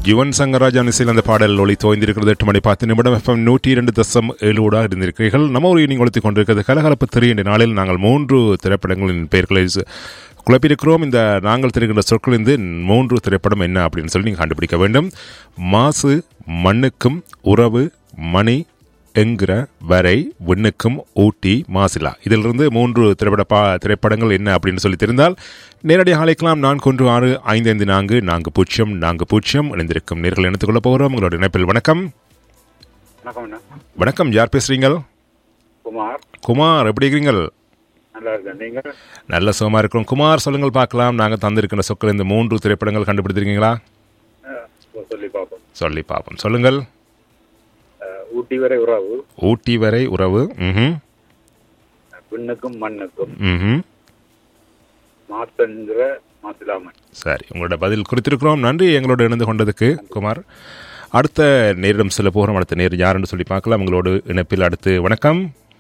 யுவன் சங்கராஜன் இசையில் அந்த பாடல் ஒளி தோய்ந்திருக்கிறது எட்டு மணி பத்து நிமிடம் எஃப்எம் நூற்றி இரண்டு தசம் ஏழோடாக இருந்திருக்கிறீர்கள் நம்ம ஒரு நீங்கள் ஒழித்துக் கொண்டிருக்கிறது கலகலப்பு திரு என்ற நாளில் நாங்கள் மூன்று திரைப்படங்களின் பெயர்களை சு- குழப்பியிருக்கிறோம் இந்த நாங்கள் தெரிகின்ற சொற்களிலிருந்து மூன்று திரைப்படம் என்ன அப்படின்னு சொல்லி நீங்கள் கண்டுபிடிக்க வேண்டும் மாசு மண்ணுக்கும் உறவு மணி என்கிற வரை விண்ணுக்கும் ஊட்டி மாசிலா இதிலிருந்து மூன்று திரைப்பட பா திரைப்படங்கள் என்ன அப்படின்னு சொல்லி தெரிந்தால் நேரடியாக அழைக்கலாம் நான்கு ஒன்று ஆறு ஐந்து ஐந்து நான்கு நான்கு பூஜ்ஜியம் நான்கு பூஜ்ஜியம் இணைந்திருக்கும் நேர்கள் இணைத்துக் கொள்ள போகிறோம் உங்களோட இணைப்பில் வணக்கம் வணக்கம் அண்ணா வணக்கம் யார் பேசுறீங்க குமார் குமார் எப்படி இருக்கிறீங்கள் நல்லா இருக்கேன் நீங்க நல்ல சுகமா இருக்கிறோம் குமார் சொல்லுங்கள் பார்க்கலாம் நாங்கள் தந்திருக்கிற சொற்கள் இந்த மூன்று திரைப்படங்கள் கண்டுபிடித்திருக்கீங்களா அஹ், சொல்லி பார்ப்போம் சொல்லி பார்ப்போம் சொல்லுங்கள் அஹ், ஊட்டி வரை உறவு ஊட்டி வரை உறவு ம் விண்ணுக்கும் மண்ணுக்கும் ம் மாசங்கிற மாசிலாமன் சரி உங்களோட பதில் குறித்திருக்கிறோம் நன்றி எங்களோட இணைந்து கொண்டதுக்கு குமார் அடுத்த நேரிடம் செல்ல போகிறோம் அடுத்த நேர் யாருன்னு சொல்லி பார்க்கலாம் உங்களோடு இணைப்பில் அடுத்து வணக்கம்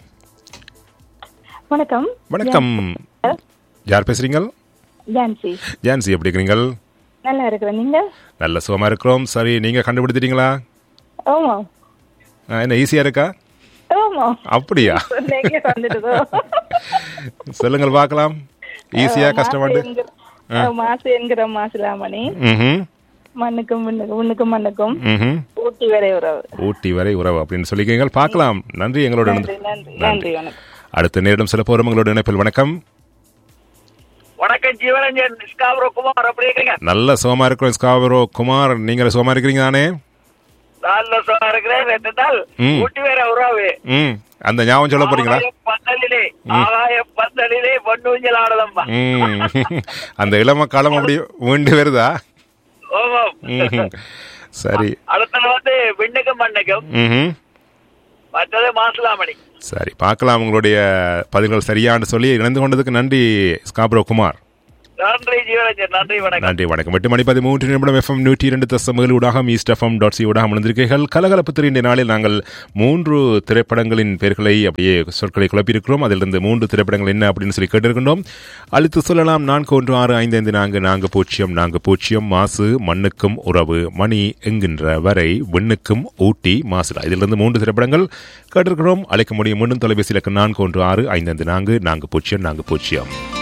வணக்கம் வணக்கம் யார் பேசுறீங்க ஜான்சி ஜான்சி எப்படி இருக்கிறீங்கள் நல்லா இருக்கிறேன் நீங்க நல்ல சுகமா இருக்கிறோம் சரி நீங்க கண்டுபிடிச்சிட்டீங்களா ஆமா ஆ, என்ன ஈஸியா இருக்கா ஆமா அப்படியா சொன்னீங்க வந்துட்டதோ சொல்லுங்கள் பார்க்கலாம் ஈஸியா கஷ்டமாட்டு மாசு என்கிற- மாசு என்கிற மாசிலாமணி ம் மண்ணுக்கும் மண்ணுக்கும் மண்ணுக்கும் மண்ணுக்கும் ம் ஊட்டி வரை உறவு ஊட்டி வரை உறவு அப்படின்னு சொல்லிக்கீங்க பார்க்கலாம் நன்றி எங்களோட நன்றி இணைந்து நன்றி நன்றி வணக்கம் அடுத்த நேரிடம் செல்ல போகிறோம் உங்களோட இணைப்பில் வணக்கம் வணக்கம் ஜீவரஞ்சன் ஸ்காப்ரோ குமார் அப்படி இருக்கீங்க நல்ல சுகமா இருக்கிறோம் ஸ்காவரோ குமார் நீங்க சுகமா இருக்கிறீங்க தானே நல்ல சுகம் இருக்கிறேன் ரெண்டு நாள் ம். ஊட்டி வேற உறவு ம் அந்த ஞாபகம் சொல்ல போறீங்களா ஆகாய பந்தலிலே ஆகாய பந்தலிலே பொன்னூஞ்சல் ஆடலம்பா ம் அந்த இளம காலம் அப்படி மீண்டு வருதா ஓமம் ம் சரி அடுத்தது வந்து விண்ணுக்கும் மண்ணுக்கும் ம் மற்றது மாசிலாமணி சரி பார்க்கலாம் உங்களுடைய பதில்கள் சரியான்னு சொல்லி இணைந்து கொண்டதுக்கு நன்றி ஸ்காப்ரோ குமார் நன்றி ஜீவரஞ்சன் நன்றி வணக்கம் நன்றி வணக்கம் எட்டு மணி பதிமூன்று நிமிடம் எஃப்எம் நூற்றி இரண்டு தசம் ஏழு ஊடாக ஈஸ்ட் எஃப்எம் டாட் சி ஊடாக அமர்ந்திருக்கிறீர்கள் கலகலப்பு திரு நாளில் நாங்கள் மூன்று திரைப்படங்களின் பெயர்களை அப்படியே சொற்களை குழப்பியிருக்கிறோம் அதிலிருந்து மூன்று திரைப்படங்கள் என்ன அப்படின்னு சொல்லி கேட்டிருக்கின்றோம் அழித்து சொல்லலாம் நான்கு ஒன்று ஆறு ஐந்து ஐந்து நான்கு நான்கு பூஜ்ஜியம் நான்கு பூஜ்ஜியம் மாசு மண்ணுக்கும் உறவு மணி என்கின்ற வரை விண்ணுக்கும் ஊட்டி மாசுலா இதிலிருந்து மூன்று திரைப்படங்கள் கேட்டிருக்கிறோம் அழைக்க முடியும் மீண்டும் தொலைபேசி இலக்கு நான்கு ஒன்று ஆறு ஐந்து ஐந்து நான்கு நான்கு பூஜ்ஜியம் நான்கு பூஜ்ஜியம்